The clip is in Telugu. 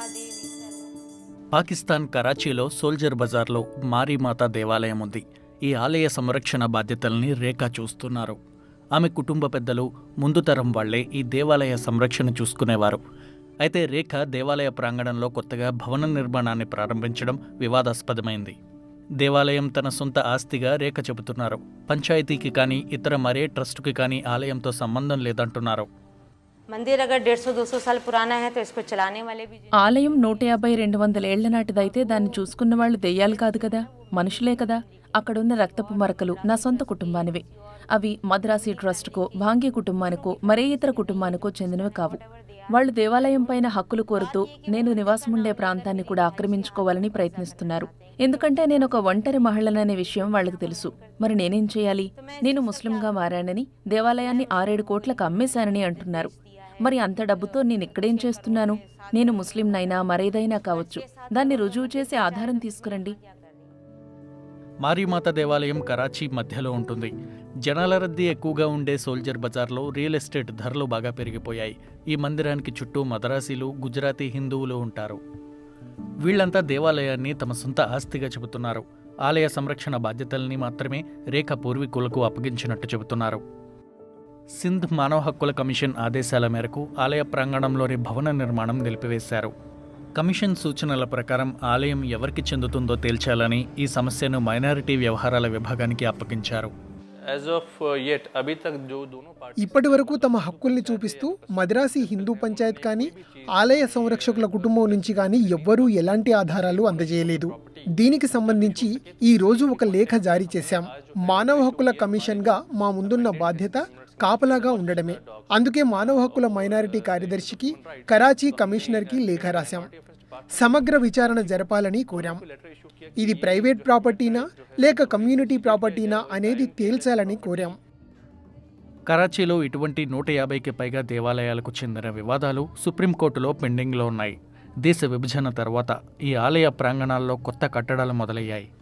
देवी పాకిస్తాన్ కరాచీలో సోల్జర్ బజార్లో మారీమాత దేవాలయం ఉంది ఈ ఆలయ సంరక్షణ బాధ్యతల్ని రేఖ చూస్తున్నారు ఆమె కుటుంబ పెద్దలు ముందు తరం వాళ్లే ఈ దేవాలయ సంరక్షణ చూసుకునేవారు అయితే రేఖ దేవాలయ ప్రాంగణంలో కొత్తగా భవన నిర్మాణాన్ని ప్రారంభించడం వివాదాస్పదమైంది దేవాలయం తన సొంత ఆస్తిగా రేఖ చెబుతున్నారు పంచాయతీకి కానీ ఇతర మరే ట్రస్టుకి కానీ ఆలయంతో సంబంధం లేదంటున్నారు मंदिर अगर डेढ़ सौ दो सौ साल पुराना है तो इसको चलाने वाले भी जो ఆలయం నూట యాభై రెండు వందల ఏళ్ల నాటిదైతే దాన్ని చూసుకున్న వాళ్ళు దెయ్యాలు కాదు కదా మనుషులే కదా అక్కడున్న రక్తపు మరకలు నా సొంత కుటుంబానివే అవి మద్రాసీ ట్రస్టుకో భాంగ్య కుటుంబానికో మరే ఇతర కుటుంబానికో చెందినవి కావు వాళ్ళు దేవాలయం పైన హక్కులు కోరుతూ నేను నివాసముండే ప్రాంతాన్ని కూడా ఆక్రమించుకోవాలని ప్రయత్నిస్తున్నారు ఎందుకంటే నేను ఒక ఒంటరి మహిళననే విషయం వాళ్ళకి తెలుసు మరి నేనేం చేయాలి నేను ముస్లింగా మారానని దేవాలయాన్ని ఆరేడు కోట్లకు అమ్మేశానని అంటున్నారు మరి అంత డబ్బుతో నేను ఇక్కడేం చేస్తున్నాను నేను ముస్లింనైనా మరేదైనా కావచ్చు దాన్ని రుజువు చేసి ఆధారం తీసుకురండి మారీమాత దేవాలయం కరాచీ మధ్యలో ఉంటుంది జనాల రద్దీ ఎక్కువగా ఉండే సోల్జర్ బజార్లో రియల్ ఎస్టేట్ ధరలు బాగా పెరిగిపోయాయి ఈ మందిరానికి చుట్టూ మదరాసీలు గుజరాతీ హిందువులు ఉంటారు వీళ్ళంతా దేవాలయాన్ని తమ సొంత ఆస్తిగా చెబుతున్నారు ఆలయ సంరక్షణ బాధ్యతల్ని మాత్రమే రేఖ పూర్వీకులకు అప్పగించినట్టు చెబుతున్నారు సింధ్ మానవ హక్కుల కమిషన్ ఆదేశాల మేరకు ఆలయ ప్రాంగణంలోని భవన నిర్మాణం నిలిపివేశారు కమిషన్ సూచనల ప్రకారం ఆలయం ఎవరికి చెందుతుందో తేల్చాలని ఈ సమస్యను మైనారిటీ వ్యవహారాల విభాగానికి అప్పగించారు एज ऑफ येट अभी तक जो दोनों पार्टी ఇప్పటి వరకు తమ హక్కుల్ని చూపిస్తూ మద్రాసి హిందూ పంచాయత్ కానీ ఆలయ సంరక్షకుల కుటుంబం నుంచి కానీ ఎవ్వరూ ఎలాంటి ఆధారాలు అందజేయలేదు దీనికి సంబంధించి ఈ రోజు ఒక లేఖ జారీ చేశాం మానవ హక్కుల కమిషన్గా మా ముందున్న బాధ్యత కాపలాగా ఉండడమే అందుకే మానవ హక్కుల మైనారిటీ కార్యదర్శికి కరాచీ కమిషనర్కి లేఖ రాశాం సమగ్ర విచారణ జరపాలని కోరాం ఇది ప్రైవేట్ ప్రాపర్టీనా లేక కమ్యూనిటీ ప్రాపర్టీనా అనేది తేల్చాలని కోరాం కరాచీలో ఇటువంటి నూట యాభైకి పైగా దేవాలయాలకు చెందిన వివాదాలు సుప్రీంకోర్టులో పెండింగ్లో ఉన్నాయి దేశ విభజన తర్వాత ఈ ఆలయ ప్రాంగణాల్లో కొత్త కట్టడాలు మొదలయ్యాయి